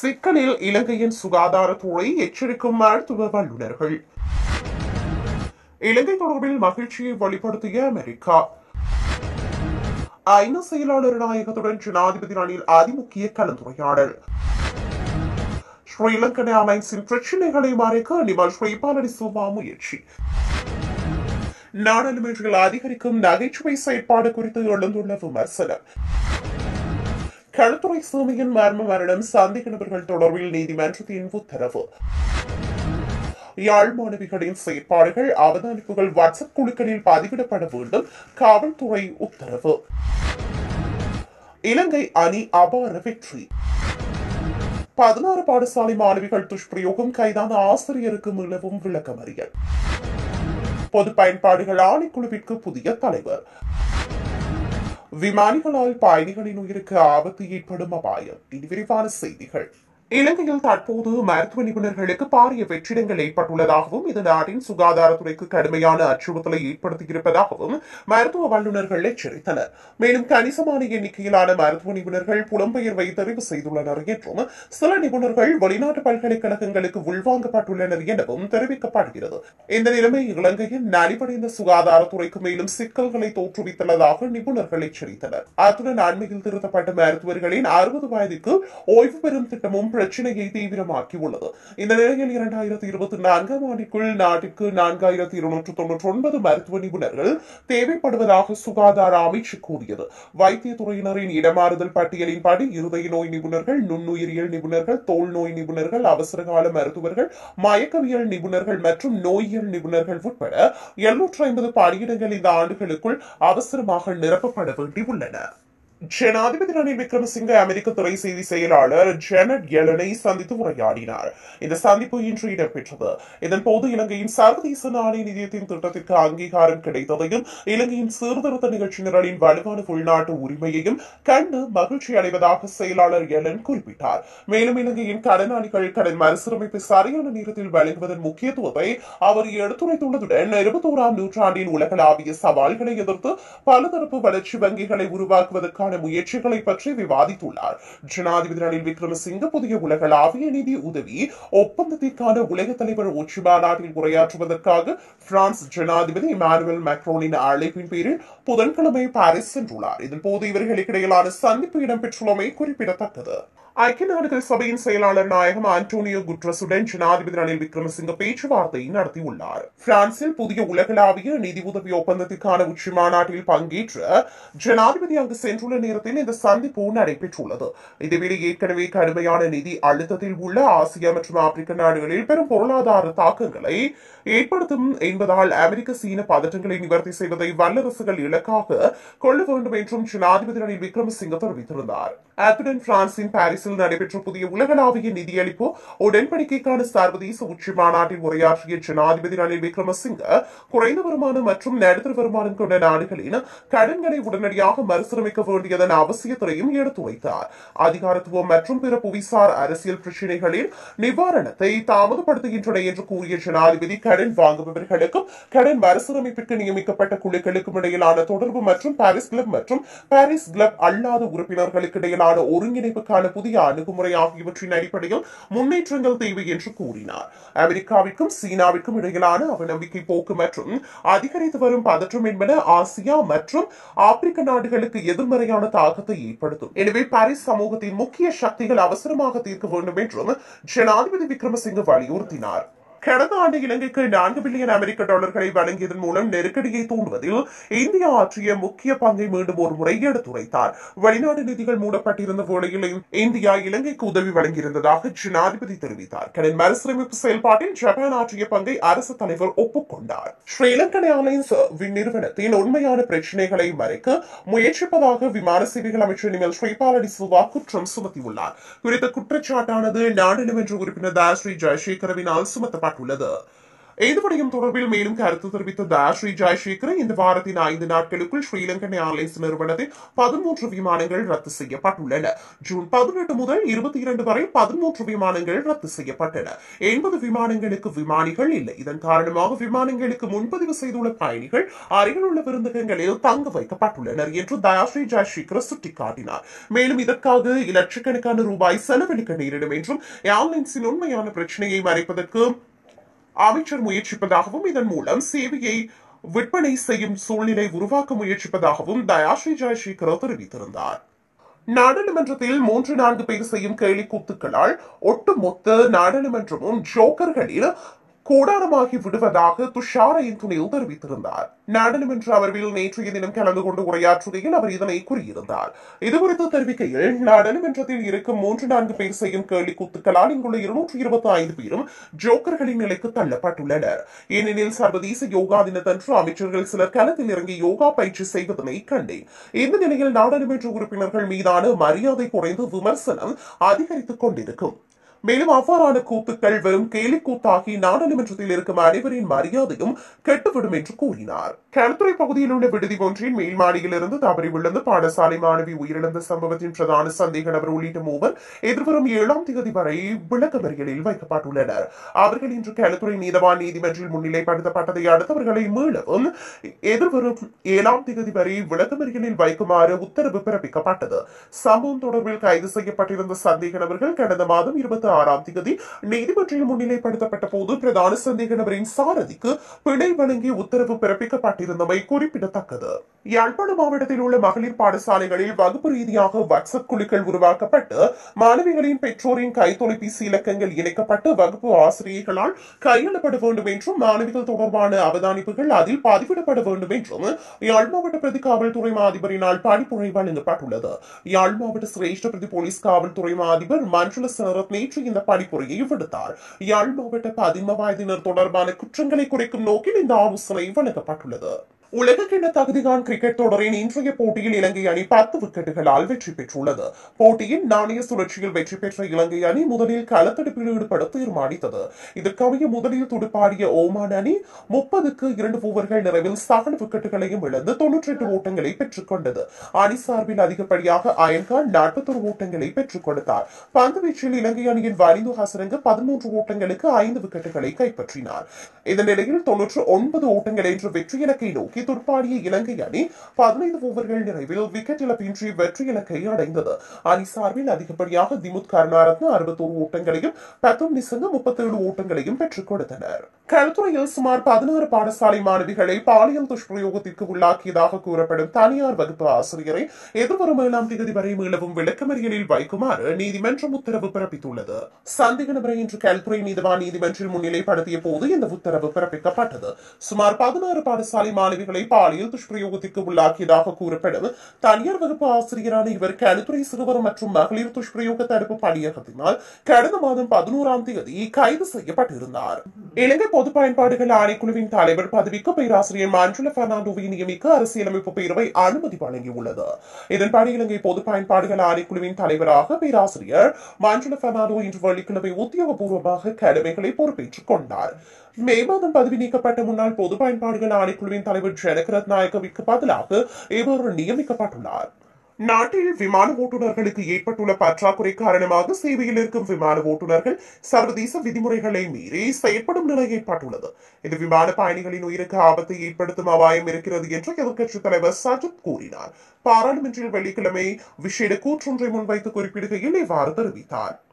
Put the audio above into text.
சிக்கலில் இலங்கையின் சுகாதாரத்துறை எச்சரிக்கும் மருத்துவ வல்லுநர்கள் இலங்கை தொடர்பில் மகிழ்ச்சியை வெளிப்படுத்திய அமெரிக்கா ஐநா செயலாளர் நாயகத்துடன் ஜனாதிபதி ரணில் அதிமுக்கிய கலந்துரையாடல் ஸ்ரீலங்கன் ஏர்லைன்ஸின் பிரச்சினைகளை மறைக்க நிமல் ஸ்ரீபாலடி சுவா முயற்சி நாடாளுமன்றத்தில் அதிகரிக்கும் நகைச்சுவை செயற்பாடு குறித்து எழுந்துள்ள விமர்சனம் களத்துறை சூமியின் மர்ம மரணம் சந்தேக நபர்கள் தொடர்பில் நீதிமன்றத்தின் உத்தரவு யாழ் மாணவிகளின் செயற்பாடுகள் அவதானிப்புகள் வாட்ஸ்அப் குழுக்களில் பதிவிடப்பட வேண்டும் காவல்துறை உத்தரவு இலங்கை அணி அபார வெற்றி பதினாறு பாடசாலை மாணவிகள் துஷ்பிரயோகம் கைதான ஆசிரியருக்கு நிலவும் விளக்கமறியல் பொது பயன்பாடுகள் ஆணைக்குழுவிற்கு புதிய தலைவர் விமானிகளால் பயணிகளின் உயிருக்கு ஆபத்து ஏற்படும் அபாயம் இனி விரிவான செய்திகள் இலங்கையில் தற்போது மருத்துவ நிபுணர்களுக்கு பாரிய வெற்றிடங்கள் ஏற்பட்டுள்ளதாகவும் இது நாட்டின் சுகாதாரத்துறைக்கு கடுமையான அச்சுறுத்தலை ஏற்படுத்தியிருப்பதாகவும் மருத்துவ வல்லுநர்கள் எச்சரித்தனர் மேலும் கணிசமான எண்ணிக்கையிலான மருத்துவ நிபுணர்கள் புலம்பெயர்வை தெரிவு செய்துள்ளனர் என்றும் சில நிபுணர்கள் வெளிநாட்டு பல்கலைக்கழகங்களுக்கு உள்வாங்கப்பட்டுள்ளனர் எனவும் தெரிவிக்கப்படுகிறது இந்த நிலைமை இலங்கையின் நலிவடைந்த சுகாதாரத்துறைக்கு மேலும் சிக்கல்களை தோற்றுவித்துள்ளதாக நிபுணர்கள் எச்சரித்தனர் அத்துடன் அண்மையில் திருத்தப்பட்ட மருத்துவர்களின் அறுபது வயதுக்கு ஓய்வு பெறும் திட்டமும் பிரச்சனையை தீவிரமாக்கியுள்ளது இந்த நிலையில் இரண்டாயிரத்தி இருபத்தி நான்காம் ஆண்டிற்குள் நாட்டிற்கு நான்காயிரத்தி இருநூற்று தொன்னூற்றி ஒன்பது மருத்துவ நிபுணர்கள் தேவைப்படுவதாக சுகாதார அமைச்சு கூறியது வைத்தியத்துறையினரின் இடமாறுதல் பட்டியலின்படி இருதய நோய் நிபுணர்கள் நுண்ணுயிரியல் நிபுணர்கள் தோல் நோய் நிபுணர்கள் அவசரகால மருத்துவர்கள் மயக்கவியல் நிபுணர்கள் மற்றும் நோயியல் நிபுணர்கள் உட்பட எழுநூற்று ஐம்பது பணியிடங்கள் இந்த ஆண்டுகளுக்குள் அவசரமாக நிரப்பப்பட வேண்டியுள்ளன ஜனாதிபதி ரணில் விக்ரமசிங்க அமெரிக்க துறை செய்தி செயலாளர் ஜெனட் எலனை சந்தித்து உரையாடினார் இந்த சந்திப்பு இன்று இடம்பெற்றது இதன் போது இலங்கையின் சர்வதேச நாணய நிதியத்தின் திட்டத்திற்கு அங்கீகாரம் கிடைத்ததையும் இலங்கையின் சீர்திருத்த நிகழ்ச்சி நிரலின் வலுவான உள்நாட்டு உரிமையையும் கண்டு மகிழ்ச்சி அடைவதாக செயலாளர் எலன் குறிப்பிட்டார் மேலும் இலங்கையின் கடனாளிகள் கடன் மறுசீரமைப்பை சரியான நேரத்தில் வழங்குவதன் முக்கியத்துவத்தை அவர் எடுத்துரைத்துள்ளதுடன் இருபத்தோராம் நூற்றாண்டின் உலகளாவிய சவால்களை எதிர்த்து பலதரப்பு வளர்ச்சி வங்கிகளை உருவாக்குவதற்கான முயற்சிகளை பற்றி விவாதித்துள்ளார் ஜனாதிபதி ரணில் விக்ரமசிங்க புதிய உலகளாவிய நிதி உதவி ஒப்பந்தத்திற்கான உலக தலைவர் உச்சி மாநாட்டில் உரையாற்றுவதற்காக பிரான்ஸ் ஜனாதிபதி இமானுவேல் மேக்ரோனின் அழைப்பின் பேரில் புதன்கிழமை பாரிஸ் சென்றுள்ளார் இதன் போது இவர்களுக்கு இடையிலான சந்திப்பு இடம்பெற்றுள்ளமை குறிப்பிடத்தக்கது ஐக்கிய நாடுகள் சபையின் செயலாளர் நாயகம் ஆண்டோனியோ குட்ரஸுடன் ஜனாதிபதி ரணில் விக்ரமசிங்க பேச்சுவார்த்தை நடத்தியுள்ளார் பிரான்சில் புதிய உலகளாவிய நிதி உதவி ஒப்பந்தத்திற்கான உச்சி மாநாட்டில் பங்கேற்ற ஜனாதிபதி அங்கு சென்றுள்ள நேரத்தில் இந்த சந்திப்பு நடைபெற்றுள்ளது இதுவேளை ஏற்கனவே கடுமையான நிதி அழுத்தத்தில் உள்ள ஆசியா மற்றும் ஆப்பிரிக்க நாடுகளில் பெரும் பொருளாதார தாக்கங்களை ஏற்படுத்தும் என்பதால் அமெரிக்க சீன பதற்றங்களை நிவர்த்தி செய்வதை வல்லரசுகள் இலக்காக கொள்ள வேண்டும் என்றும் ஜனாதிபதி ரணில் விக்ரமசிங்க தெரிவித்திருந்தார் அத்துடன் பிரான்சின் பாரிஸில் நடைபெற்ற புதிய உலகளாவிய நிதியளிப்பு உடன்படிக்கைக்கான சர்வதேச உச்சி மாநாட்டில் உரையாற்றிய ஜனாதிபதி ரணில் விக்ரமசிங்க குறைந்த வருமானம் மற்றும் நடுத்தர வருமானம் கொண்ட நாடுகளின் கடன்களை உடனடியாக மறுசீரமைக்க வேண்டியதன் அவசியத்தையும் எடுத்துரைத்தார் அதிகாரத்துவம் மற்றும் பிற புவிசார் அரசியல் பிரச்சினைகளின் நிவாரணத்தை தாமதப்படுத்துகின்றன என்று கூறிய ஜனாதிபதி கடன் வாங்குபவர்களுக்கும் கடன் மறுசீரமைப்பிற்கு நியமிக்கப்பட்ட குழுக்களுக்கும் இடையிலான தொடர்பு மற்றும் பாரிஸ் கிளப் மற்றும் பாரிஸ் கிளப் அல்லாத உறுப்பினர்களுக்கு இடையிலான ஒருங்கிணைப்புக்கான புதிய அணுகுமுறை ஆகியவற்றின் அடிப்படையில் முன்னேற்றங்கள் தேவை என்று கூறினார் அமெரிக்காவிற்கும் சீனாவிற்கும் இடையிலான அவநம்பிக்கை போக்கு மற்றும் அதிகரித்து வரும் பதற்றம் என்பன ஆசியா மற்றும் ஆப்பிரிக்க நாடுகளுக்கு எதிர்மறையான தாக்கத்தை ஏற்படுத்தும் எனவே பாரிஸ் சமூகத்தின் முக்கிய சக்திகள் அவசரமாக தீர்க்க வேண்டும் என்றும் ஜனாதிபதி விக்ரமசிங்க வலியுறுத்தினார் கடந்த ஆண்டு இலங்கைக்கு நான்கு பில்லியன் அமெரிக்க டாலர்களை வழங்கியதன் மூலம் நெருக்கடியை தூண்டுவதில் இந்தியா ஆற்றிய முக்கிய பங்கை மீண்டும் ஒரு முறை எடுத்துரைத்தார் வெளிநாட்டு நிதிகள் மூடப்பட்டிருந்த வேளையில் இந்தியா இலங்கைக்கு உதவி வழங்கியிருந்ததாக ஜனாதிபதி தெரிவித்தார் கடன் மறுசீரமைப்பு செயல்பாட்டில் ஜப்பான் ஆற்றிய பங்கை அரசு தலைவர் ஒப்புக்கொண்டார் ஸ்ரீலங்கன் ஏர்லைன்ஸ் நிறுவனத்தின் உண்மையான பிரச்சனைகளை மறைக்க முயற்சிப்பதாக விமான சேவைகள் அமைச்சர் நிமல் ஸ்ரீபாலடி சில்வா குற்றம் சுமத்தியுள்ளார் குறித்த குற்றச்சாட்டானது நாடாளுமன்ற உறுப்பினர் தாஸ்ரீ ஜெயசேகரவினால் சுமத்தப்பட்டுள்ளது இந்த விடயம் தொடர்பில் மேலும் கருத்து தெரிவித்த தாஸ்ரீ ஜெயசேகர் இந்த வாரத்தின் ஐந்து நாட்களுக்குள் ஸ்ரீலங்கன் ஏர்லைன்ஸ் நிறுவனத்தின் பதிமூன்று விமானங்கள் ரத்து செய்யப்பட்டுள்ளன ஜூன் பதினெட்டு முதல் இருபத்தி இரண்டு வரை பதிமூன்று விமானங்கள் ரத்து செய்யப்பட்டன எண்பது விமானங்களுக்கு விமானிகள் இல்லை இதன் காரணமாக விமானங்களுக்கு முன்பதிவு செய்துள்ள பயணிகள் அருகில் உள்ள விருந்தகங்களில் தங்க வைக்கப்பட்டுள்ளனர் என்று தயாஸ்ரீ ஜெயசேகர் சுட்டிக்காட்டினார் மேலும் இதற்காக லட்சக்கணக்கான ரூபாய் செலவழிக்க நேரிடும் என்றும் ஏர்லைன்ஸின் உண்மையான பிரச்சனையை மறைப்பதற்கு அமைச்சர் முயற்சிப்பதாகவும் இதன் மூலம் சேவையை விற்பனை செய்யும் சூழ்நிலை உருவாக்க முயற்சிப்பதாகவும் தயாஸ்ரீ ஜெயசேகர் தெரிவித்திருந்தார் நாடாளுமன்றத்தில் மூன்று நான்கு பேர் செய்யும் கேலி கூத்துக்களால் ஒட்டுமொத்த நாடாளுமன்றமும் ஜோக்கர்களில் கூடாரமாகி விடுவதாக துஷாரையின் துணியில் தெரிவித்திருந்தார் நாடாளுமன்ற அமர்வில் நேற்றைய தினம் கலந்து கொண்டு உரையாற்றுகையில் அவர் இதனை கூறியிருந்தார் இதுகுறித்து தெரிவிக்கையில் நாடாளுமன்றத்தில் இருக்கும் மூன்று நான்கு பேர் செய்யும் கேள்வி கூத்துக்களால் இங்குள்ள இருநூற்றி இருபத்தி ஐந்து பேரும் ஜோக்கர்களின் நிலைக்கு தள்ளப்பட்டுள்ளனர் ஏனெனில் சர்வதேச யோகா தினத்தன்று அமைச்சர்கள் சிலர் களத்தில் இறங்கி யோகா பயிற்சி செய்வதனை கண்டேன் இந்த நிலையில் நாடாளுமன்ற உறுப்பினர்கள் மீதான மரியாதை குறைந்து விமர்சனம் அதிகரித்துக் கொண்டிருக்கும் மேலும் அவ்வாறான கூத்துக்கள் வெறும் கேலி கூத்தாகி நாடாளுமன்றத்தில் இருக்கும் அனைவரின் மரியாதையும் கெட்டுவிடும் என்று கூறினார் களத்துறை பகுதியில் உள்ள விடுதி ஒன்றின் மேல் மாடியிலிருந்து தவறி விழுந்து பாடசாலை மாணவி உயிரிழந்த சம்பவத்தின் பிரதான சந்தேக நபர் உள்ளிட்ட மூவர் எதிர்வரும் ஏழாம் தேதி வரை விளக்கமறியலில் வைக்கப்பட்டுள்ளனர் அவர்கள் இன்று களத்துறை நீதவான் நீதிமன்றில் முன்னிலைப்படுத்தப்பட்டதை அடுத்து அவர்களை மீளவும் எதிர்வரும் ஏழாம் தேதி வரை விளக்கமறியலில் வைக்குமாறு உத்தரவு பிறப்பிக்கப்பட்டது சம்பவம் தொடர்பில் கைது செய்யப்பட்டிருந்த சந்தேக நபர்கள் கடந்த மாதம் இருபத்தி ஆறாம் தேதி நீதிமன்றில் முன்னிலைப்படுத்தப்பட்ட போது பிரதான சந்தேக நபரின் சாரதிக்கு பிணை வழங்கி உத்தரவு பிறப்பிக்கப்பட்டிருந்தமை குறிப்பிடத்தக்கது யாழ்ப்பாண மாவட்டத்தில் உள்ள மகளிர் பாடசாலைகளில் வகுப்பு ரீதியாக வாட்ஸ்அப் குழுக்கள் உருவாக்கப்பட்டு மாணவிகளின் பெற்றோரின் கைத்தொலைபேசி இலக்கங்கள் இணைக்கப்பட்டு வகுப்பு ஆசிரியர்களால் கையாளப்பட வேண்டும் என்றும் மாணவிகள் தொடர்பான அவதானிப்புகள் அதில் பதிவிடப்பட வேண்டும் என்றும் யாழ் மாவட்ட பிரதி காவல்துறை மா அதிபரினால் பணிப்புரை வழங்கப்பட்டுள்ளது யாழ் மாவட்ட சிரேஷ்ட பிரதி போலீஸ் காவல்துறை மா அதிபர் மஞ்சுள சரத் நேற்று இந்த பணிப்புரையை விடுத்தார் யாழ் மாவட்ட பதின்ம வயதினர் தொடர்பான குற்றங்களை குறைக்கும் நோக்கில் இந்த ஆலோசனை வழங்கப்பட்டுள்ளது உலகக்கிண்ண தகுதிகான் கிரிக்கெட் தொடரின் இன்றைய போட்டியில் இலங்கை அணி பத்து விக்கெட்டுகளால் வெற்றி பெற்றுள்ளது போட்டியின் நாணய சுழற்சியில் வெற்றி பெற்ற இலங்கை அணி முதலில் களத்தடுப்பில் ஈடுபட தீர்மானித்தது இதற்கமைய முதலில் துடுப்பாடிய ஓமான் அணி முப்பதுக்கு இரண்டு ஓவர்கள் நிறைவில் சகல விக்கெட்டுகளையும் இழந்து தொன்னூற்றி எட்டு ஓட்டங்களை பெற்றுக் கொண்டது அணி சார்பில் அதிகப்படியாக அயன்கான் நாற்பத்தொரு ஓட்டங்களை பெற்றுக் கொடுத்தார் பந்து வீச்சில் இலங்கை அணியின் வரிந்து ஹசரங்க பதிமூன்று ஓட்டங்களுக்கு ஐந்து விக்கெட்டுகளை கைப்பற்றினார் இந்த நிலையில் தொன்னூற்று ஒன்பது ஓட்டங்கள் என்ற வெற்றி இலக்கை நோக்கி துடுப்பாடிய இலங்கை அணி பதினைந்து ஓவர்கள் நிறைவில் விக்கெட் இழப்பின்றி வெற்றி இலக்கை அடைந்தது அணி சார்பில் அதிகப்படியாக திமுத் கருணாரத்ன அறுபத்தோரு ஓட்டங்களையும் பத்தும் நிசங்க முப்பத்தேழு ஓட்டங்களையும் பெற்றுக் கொடுத்தனர் களத்துறையில் சுமார் பதினாறு பாடசாலை மாணவிகளை பாலியல் துஷ்பிரயோகத்திற்கு உள்ளாக்கியதாக கூறப்படும் தனியார் வகுப்பு ஆசிரியரை எதிர்வரும் ஏழாம் தேதி வரை மீளவும் விளக்கமறியலில் வைக்குமாறு நீதிமன்றம் உத்தரவு பிறப்பித்துள்ளது சந்தேக நபரை இன்று கல்துறை நீதிவான் நீதிமன்றில் முன்னிலைப்படுத்திய போது இந்த உத்தரவு பிறப்பிக்கப்பட்டது சுமார் பதினாறு பாடசாலை மாணவிகளை பாலியல் துஷ்பிரயோகத்திற்கு உள்ளாக்கியதாக கூறப்படும் தனியார் வகுப்பு ஆசிரியரான இவர் களுத்துறை சிறுவர் மற்றும் மகளிர் துஷ்பிரயோக தடுப்பு பணியகத்தினால் கடந்த மாதம் பதினோராம் தேதி கைது செய்யப்பட்டிருந்தார் இலங்கை பொது பயன்பாடுகள் ஆணைக்குழுவின் தலைவர் பதவிக்கு பேராசிரியர் மான்சுல பெர்னாண்டோவை நியமிக்க அரசியலமைப்பு பேரவை அனுமதி வழங்கியுள்ளது இதன்படி இலங்கை பொது பயன்பாடுகள் ஆணைக்குழுவின் தலைவராக பேராசிரியர் மான்சுல பெர்னாண்டோ இன்று வெள்ளிக்கிழமை உத்தியோகபூர்வமாக கடமைகளை பொறுப்பேற்றுக் கொண்டார் மே மாதம் பதவி நீக்கப்பட்ட முன்னாள் பொது பயன்பாடுகள் ஆணைக்குழுவின் தலைவர் ஜனகரத் நாயக்கவிற்கு பதிலாக இவர் நியமிக்கப்பட்டுள்ளார் நாட்டில் விமான ஓட்டுநர்களுக்கு ஏற்பட்டுள்ள பற்றாக்குறை காரணமாக சேவையில் இருக்கும் விமான ஓட்டுநர்கள் சர்வதேச விதிமுறைகளை மீறி செயற்படும் நிலை ஏற்பட்டுள்ளது இது விமான பயணிகளின் உயிருக்கு ஆபத்தை ஏற்படுத்தும் அபாயம் இருக்கிறது என்று எதிர்க்கட்சித் தலைவர் சஜித் கூறினார் பாராளுமன்றில் வெள்ளிக்கிழமை விசேட கூற்றொன்றை முன்வைத்து குறிப்பிடுகையில் இவ்வாறு தெரிவித்தார்